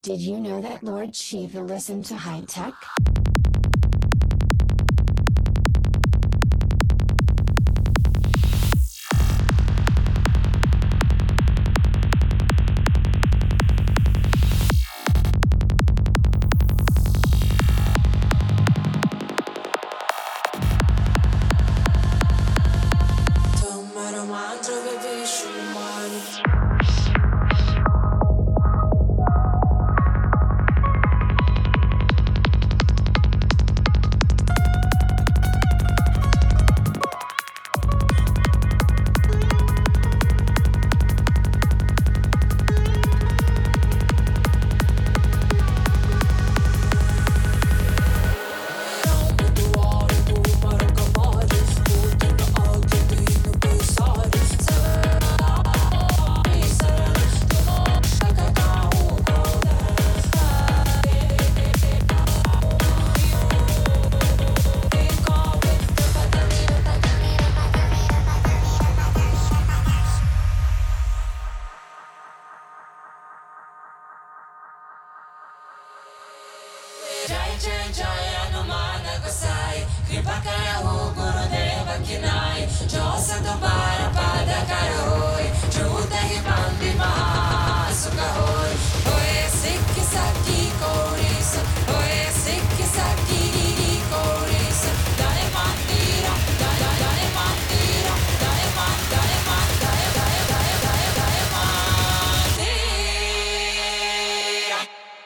Did you know that Lord Shiva listened to high tech? Tomorrow, man, drove a vision, man. जय जय जय हनुमान गोसाई कृपा करो गुरुदेव की नाई जो सत बार पाद करोय जो दहि बंदी महासुख होय होय सिख सकी कोरिस होय सिख सकी कोरिस दय मंदिरा दय दय मंदिरा दय मन दय मन दय दय दय दय दय मंदिरा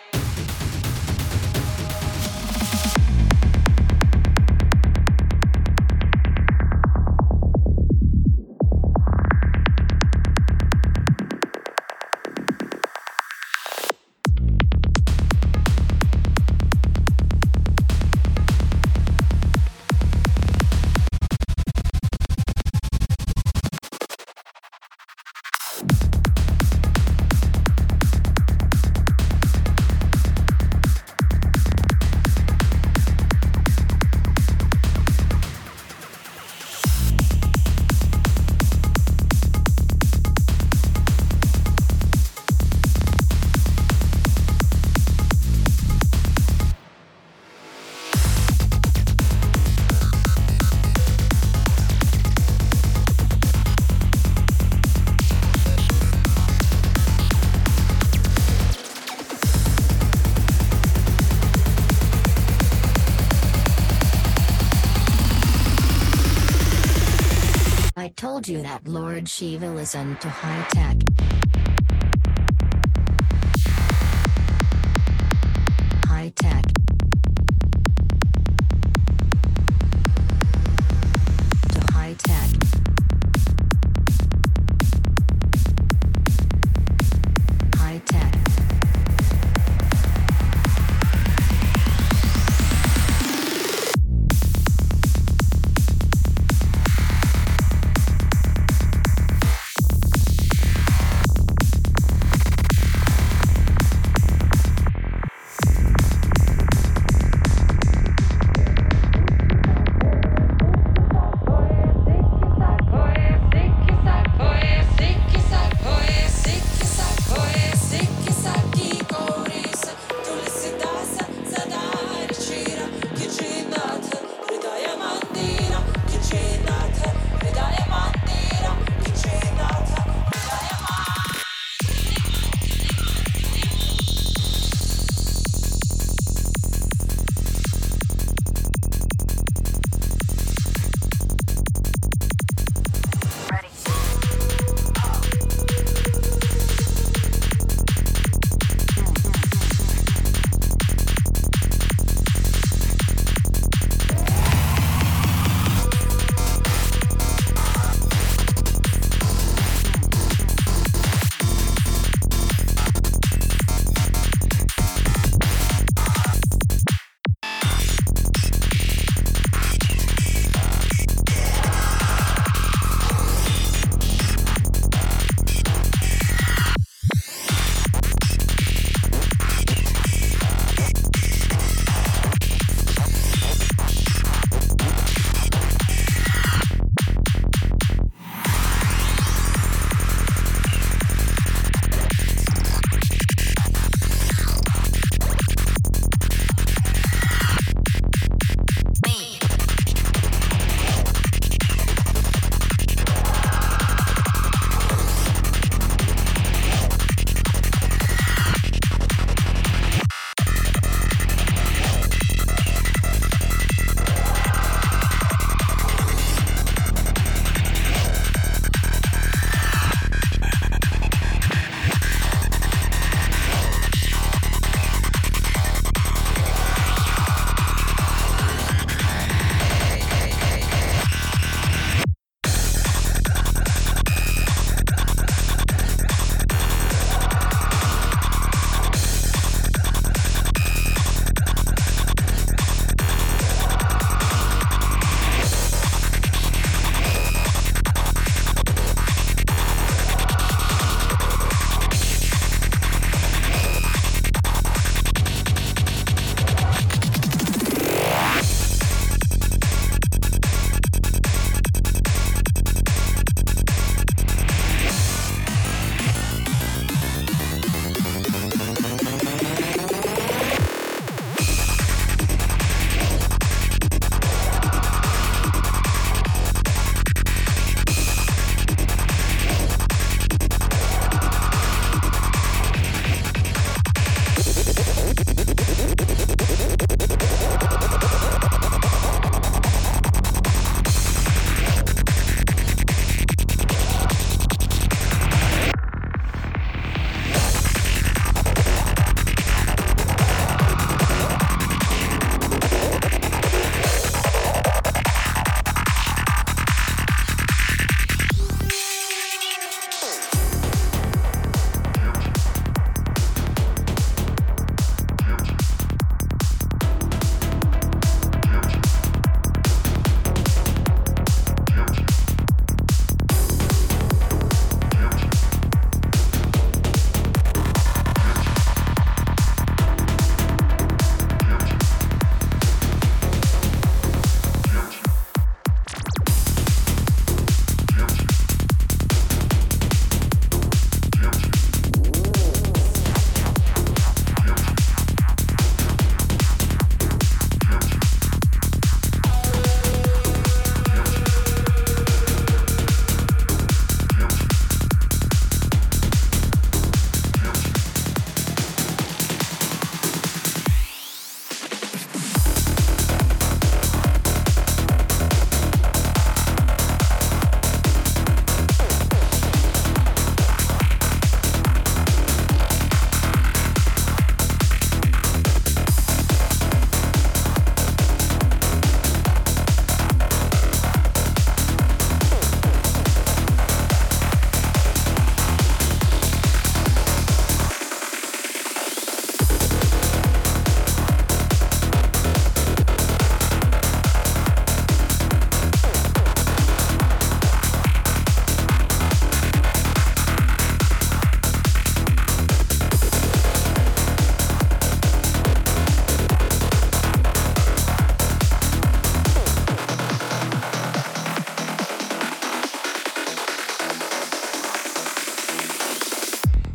I told you that Lord Shiva listened to high tech. High tech. To high tech. High tech.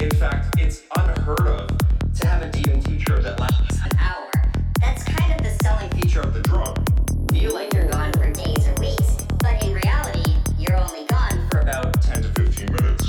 In fact, it's unheard of to have a demon teacher that lasts an hour. That's kind of the selling feature of the drug. Feel like you're gone for days or weeks, but in reality, you're only gone for about 10 to 15 minutes.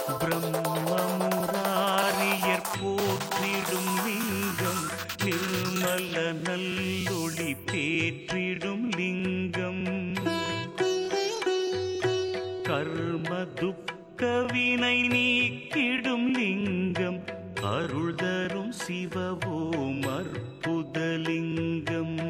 பிரம்மமுராரியர் போற்றிடும் லிங்கம் நிர்மல நல்லொளி தேற்றிடும் லிங்கம் கர்ம துக்க வினை நீக்கிடும் லிங்கம் அருள் தரும் சிவவோம் அற்புதலிங்கம்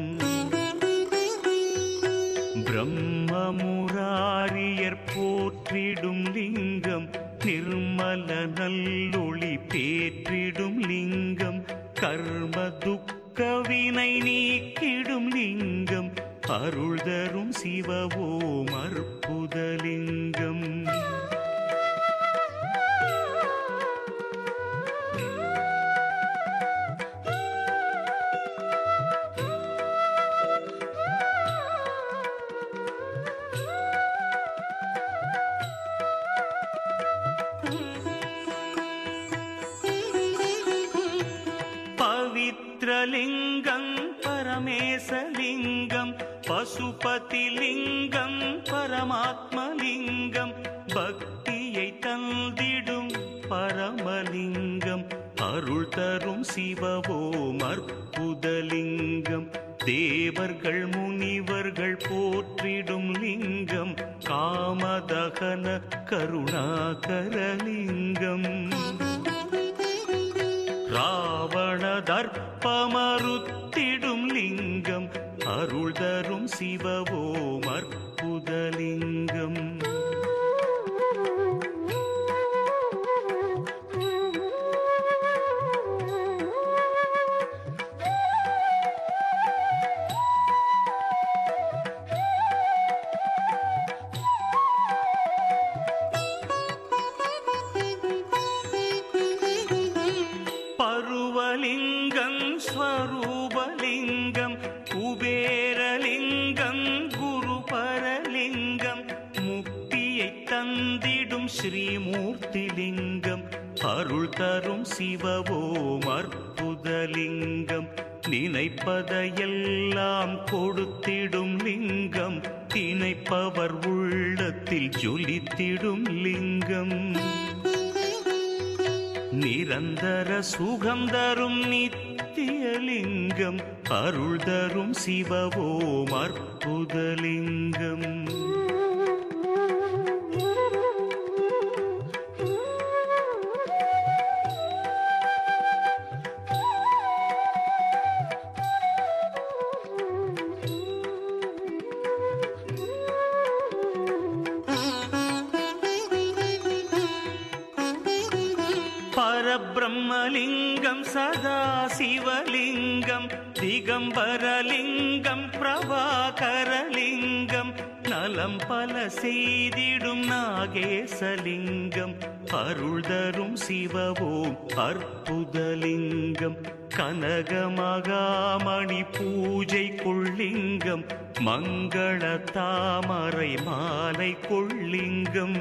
பிரம்மமுராரியர் போற்றிடும் லிங்கம் நிர்மல நல்லொளி பேற்றிடும் லிங்கம் கர்ம துக்க வினை நீக்கிடும் லிங்கம் அருள் தரும் சிவவோம் அற்புதலிங்கம் பவித்ரலிங்கம் பரமேசலிங்கம் பசுபதிலிங்கம் பரமாத்மலிங்கம் பக்தியை தந்திடும் பரமலிங்கம் அருள் தரும் சிவவோம் அற்புதலிங்கம் தேவர்கள் முனிவர்கள் போற்றிடும் லிங்கம் காமதகன கருணாகரலிங்கம் ராவண தர்ப்பமறுத்திடும் லிங்கம் அருள் தரும் சிவவோம் அற்புதலிங்கம் பருவலிங்கம் ஸ்வரூபலிங்கம் குபேரலிங்கம் குருபரலிங்கம் முக்தியை தந்திடும் ஸ்ரீமூர்த்திலிங்கம் அருள் தரும் சிவவோம் அற்புதலிங்கம் நினைப்பதையெல்லாம் கொடுத்திடும் லிங்கம் திணைப்பவர் உள்ளத்தில் ஜொலித்திடும் லிங்கம் நிரந்தர சுகம் தரும் நித்தியலிங்கம் அருள் தரும் சிவவோம் அற்புதலிங்கம் பரபிரம்மலிங்கம் சதா சிவலிங்கம் திகம்பரலிங்கம் பிரபாகரலிங்கம் நலம் பல செய்திடும் நாகேசலிங்கம் அருள் தரும் சிவவோம் அற்புதலிங்கம் கனகமகாமணி பூஜை கொள்ளிங்கம் மங்கள தாமரை மாலை கொள்ளிங்கம்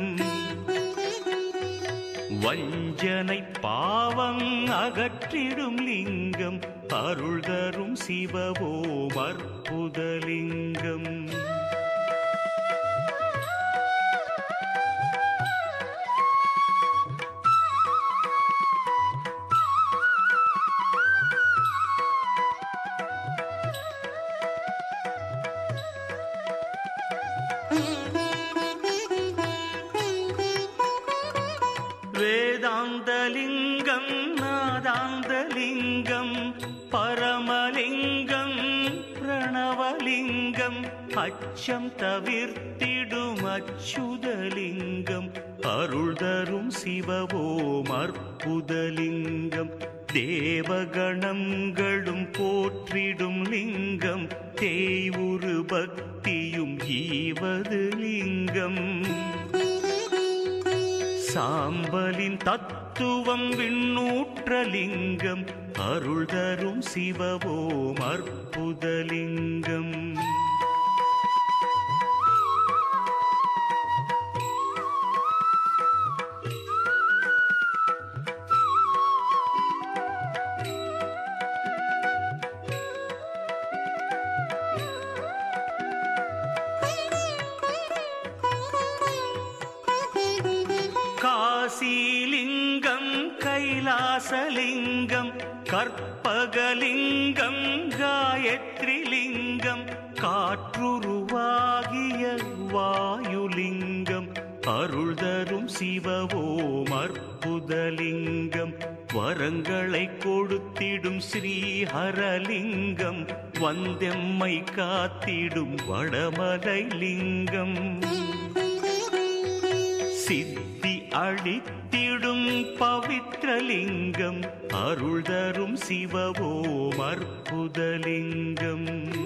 வஞ்சனை பாவம் அகற்றிடும் லிங்கம் அருள் தரும் சிவவோம் அற்புதலிங்கம் வேதாந்தலிங்கம் நாதாந்தலிங்கம் பரமலிங்கம் பிரணவலிங்கம் அச்சம் தவிர்த்திடும் அச்சுதலிங்கம் அருள் தரும் சிவவோம் அற்புதலிங்கம் தேவகணங்களும் போற்றிடும் லிங்கம் தேய்வுரு பக்தியும் ஈவது லிங்கம் சாம்பலின் தத்துவம் விண்ணூற்றலிங்கம் அருள் தரும் சிவவோம் அற்புதலிங்கம் காசிலிங்கம் கைலாசலிங்கம் கற்பகலிங்கம் காயத்ரிலிங்கம் காற்றுருவாகிய வாயுலிங்கம் அருள் தரும் சிவவோம் அற்புதலிங்கம் வரங்களை கொடுத்திடும் ஸ்ரீஹரலிங்கம் வந்தெம்மை காத்திடும் வடமலை லிங்கம் சித்தி அளித்திடும் பவித்ரலிங்கம் அருள் தரும் சிவவோம் அற்புதலிங்கம்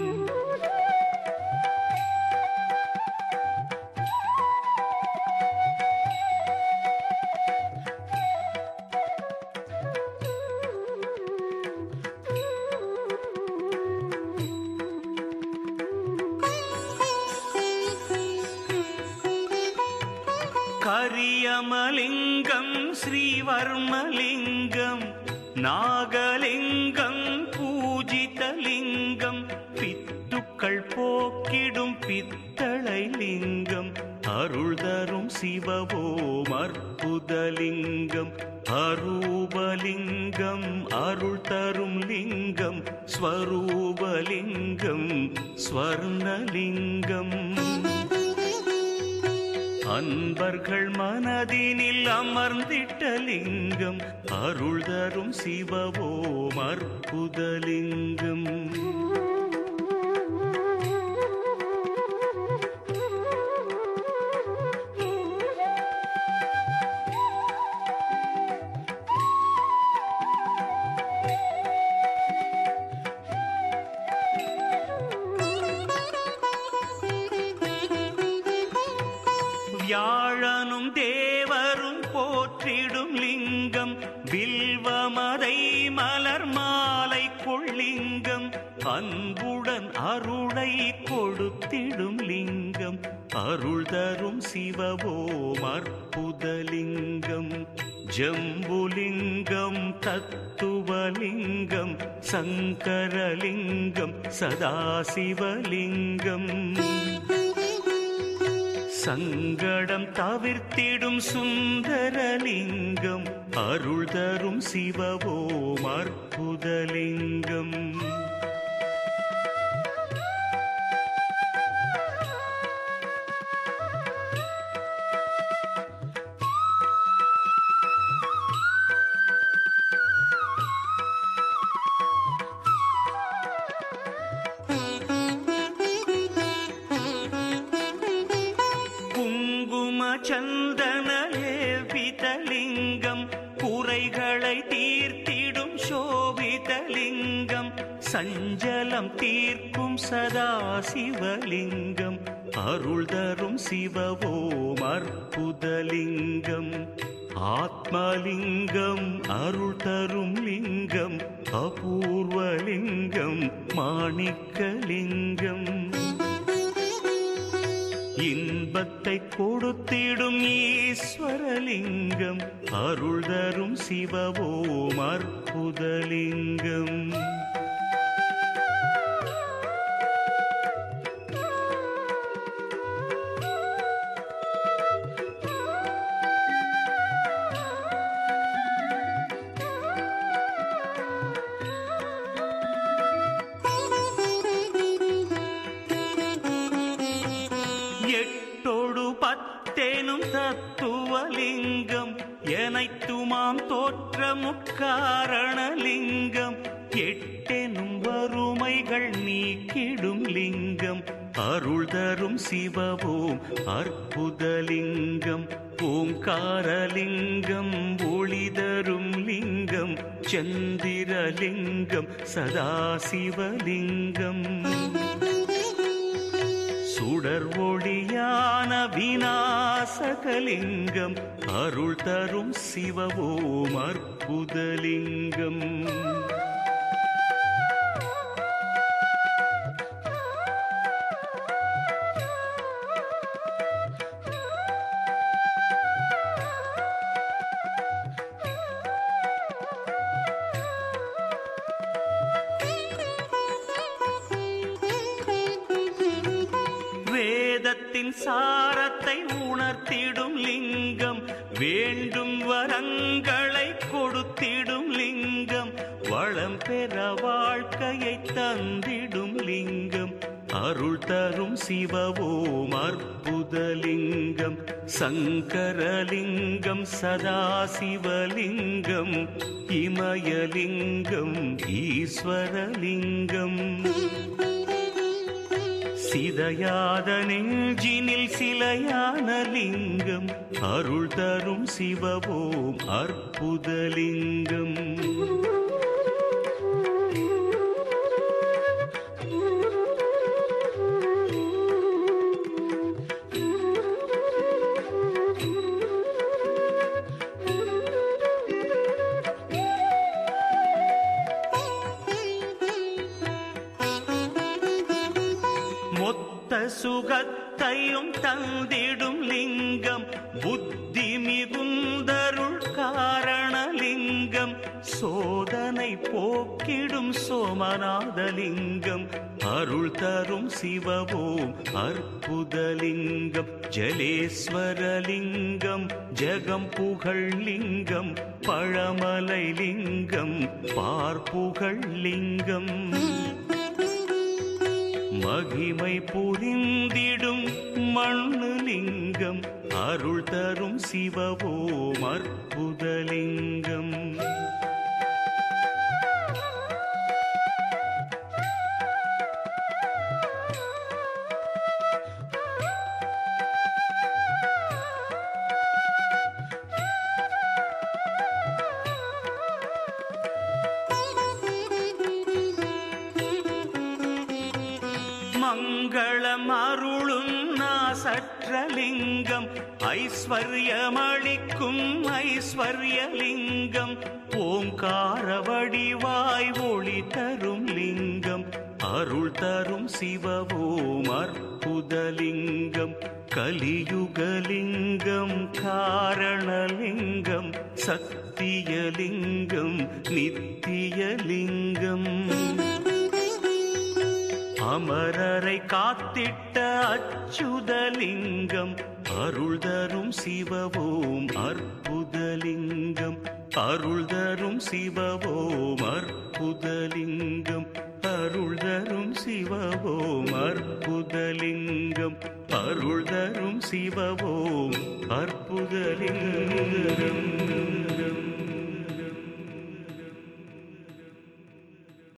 கரியமலிங்கம் ஸ்ரீவர்மலிங்கம் நாகலிங்கம் பூஜிதலிங்கம் பித்துக்கள் போக்கிடும் பித்தளை லிங்கம் அருள் தரும் சிவவோம் அற்புதலிங்கம் அரூபலிங்கம் அருள் தரும் லிங்கம் ஸ்வரூபலிங்கம் ஸ்வர்ணலிங்கம் அன்பர்கள் மனதினில் அமர்ந்திட்ட லிங்கம் அருள் தரும் சிவவோம் அற்புதலிங்கம் வியாழனும் தேவரும் போற்றிடும் லிங்கம் வில்வமதை மலர் மாலை கொள்ளிங்கம் அன்புடன் அருளை கொடுத்திடும் லிங்கம் அருள் தரும் சிவவோம் அற்புதலிங்கம் ஜம்புலிங்கம் தத்துவலிங்கம் சங்கரலிங்கம் சதாசிவலிங்கம் சங்கடம் தவிர்த்திடும் சுந்தரலிங்கம் அருள் தரும் சிவவோம் அற்புதலிங்கம் குங்கும சந்தன லேபிதலிங்கம் குறைகளை தீர்த்திடும் சோபிதலிங்கம் சஞ்சலம் தீர்க்கும் சதாசிவலிங்கம் அருள் தரும் சிவவோம் அற்புதலிங்கம் ஆத்மலிங்கம் அருள் தரும் லிங்கம் அபூர்வலிங்கம் மாணிக்கலிங்கம் இன்பத்தை கொடுத்திடும் ஈஸ்வரலிங்கம் அருள் தரும் சிவவோம் அற்புதலிங்கம் எட்டொடு பத்தேனும் தத்துவலிங்கம் எனைத்துமாம் தோற்ற முக்காரணலிங்கம் எட்டெனும் வறுமைகள் நீக்கிடும் லிங்கம் அருள் தரும் சிவவோம் அற்புதலிங்கம் ஓங்காரலிங்கம் ஒளி தரும் லிங்கம் சந்திரலிங்கம் சதாசிவலிங்கம் சுடர் ஒளியான விநாசகலிங்கம் அருள் தரும் சிவவோம் அற்புதலிங்கம் வேதத்தின் சாரத்தை உணர்த்திடும் லிங்கம் வேண்டும் தரும் சிவவோம் அற்புதலிங்கம் சங்கரலிங்கம் சதாசிவலிங்கம் இமயலிங்கம் ஈஸ்வரலிங்கம் சிதையாத நெஞ்சினில் சிலையான லிங்கம் அருள் தரும் சிவவோம் அற்புதலிங்கம் மொத்த சுகத்தையும் தந்திடும் லிங்கம் புத்தி மிகுந்தருள் காரணலிங்கம் சோதனை போக்கிடும் சோமநாதலிங்கம் அருள் தரும் சிவவோம் அற்புதலிங்கம் ஜலேஸ்வரலிங்கம் ஜெகம் புகழ் லிங்கம் பழமலை லிங்கம் பார்ப்புகழ் லிங்கம் மகிமை புரிந்திடும் மண்ணு லிங்கம் அருள் தரும் சிவவோம் அற்புதலிங்கம் மங்களம் அருளும் நாசற்றலிங்கம் ஐஸ்வர்யமளிக்கும் ஐஸ்வர்யலிங்கம் ஓங்கார வடிவாய் ஒளி தரும் லிங்கம் அருள் தரும் சிவவோம் அற்புதலிங்கம் கலியுகலிங்கம் காரணலிங்கம் சத்தியலிங்கம் நித்தியலிங்கம் அமரரை காத்திட்ட அச்சுதலிங்கம் அருள் தரும் சிவவோம் அற்புதலிங்கம் அருள் தரும் சிவவோம் அற்புதலிங்கம் அருள் தரும் சிவவோம் அற்புதலிங்கம் அருள் தரும் சிவவோம் அற்புதலிங்கம்